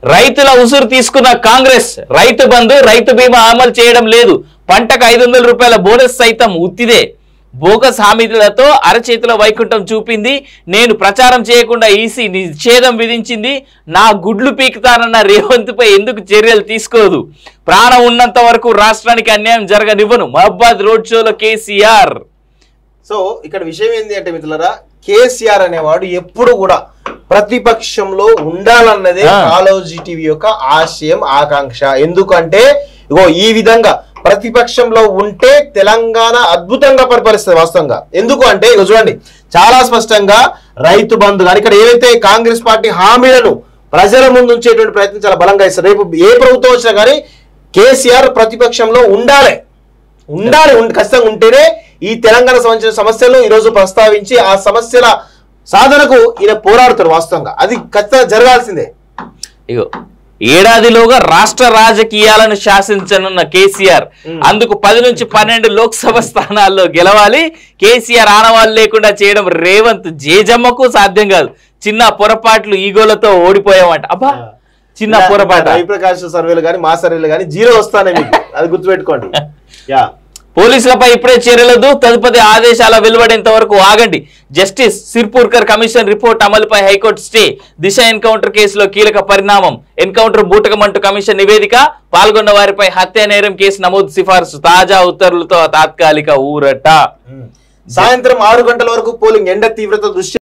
రైతుల ఉసురు తీసుకున్న కాంగ్రెస్ రైతు బంధు రైతు బీమా అమలు చేయడం లేదు పంటకు ఐదు వందల రూపాయల బోనస్ సైతం ఉత్తిదే బోగస్ హామీలతో అరచేతిలో వైకుంఠం చూపింది నేను ప్రచారం చేయకుండా ఈసీ నిషేధం విధించింది నా గుడ్లు పీకుతానన్న రేవంత్పై ఎందుకు చర్యలు తీసుకోదు ప్రాణం ఉన్నంత వరకు రాష్ట్రానికి అన్యాయం జరగనివ్వను మహబాద్ రోడ్ షోలో కేసీఆర్ సో ఇక్కడ విషయం ఏంటి అంటే మిత్రులరా కేసీఆర్ అనేవాడు ఎప్పుడు కూడా ప్రతిపక్షంలో ఉండాలన్నదే ఆ. కాలోజీ టీవీ యొక్క ఆశయం ఆకాంక్ష ఎందుకంటే ఇగో ఈ విధంగా ప్రతిపక్షంలో ఉంటే తెలంగాణ అద్భుతంగా పరిపాలిస్తుంది వాస్తవంగా ఎందుకు అంటే ఇగో చూడండి చాలా స్పష్టంగా రైతు బంధు కానీ ఇక్కడ ఏవైతే కాంగ్రెస్ పార్టీ హామీలను ప్రజల ముందు ఉంచేటువంటి ప్రయత్నం చాలా బలంగా ఇస్తారు రేపు ఏ ప్రభుత్వం వచ్చినా కానీ కేసీఆర్ ప్రతిపక్షంలో ఉండాలి ఉండాలి ఉం- ఖచ్చితంగా ఉంటేనే ఈ తెలంగాణ సంబంధించిన సమస్యలను ఈ రోజు ప్రస్తావించి ఆ సమస్యల సాధనకు ఈయన పోరాడుతారు వాస్తవంగా అది ఖచ్చితంగా జరగాల్సిందే ఇగో ఏడాదిలోగా రాష్ట్ర రాజకీయాలను శాసించనున్న కేసీఆర్ అందుకు పది నుంచి పన్నెండు లోక్సభ స్థానాల్లో గెలవాలి కేసీఆర్ ఆనవాళ్ళు లేకుండా చేయడం రేవంత్ జేజమ్మకు సాధ్యం కాదు చిన్న పొరపాట్లు ఈగోలతో ఓడిపోయామంట అబ్బా చిన్న పొరపాట రవిప్రకాష్ సర్వేలు కానీ మా సర్వేలు కానీ జీరో వస్తానే మీకు అది గుర్తుపెట్టుకోండి యా పోలీసులపై ఇప్పుడే చర్యలదు తదుపరి ఆదేశాల వెలువడేంత వరకు ఆగండి జస్టిస్ సిర్పూర్కర్ కమిషన్ రిపోర్ట్ అమలుపై హైకోర్టు స్టే దిశ ఎన్కౌంటర్ కేసులో కీలక పరిణామం ఎన్కౌంటర్ బూటకమంటూ కమిషన్ నివేదిక పాల్గొన్న వారిపై హత్య నేరం కేసు నమోదు సిఫార్సు తాజా ఉత్తర్వులతో తాత్కాలిక ఊరట సాయంత్రం ఆరు గంటల వరకు పోలింగ్ ఎండ తీవ్రత దృష్ట్యా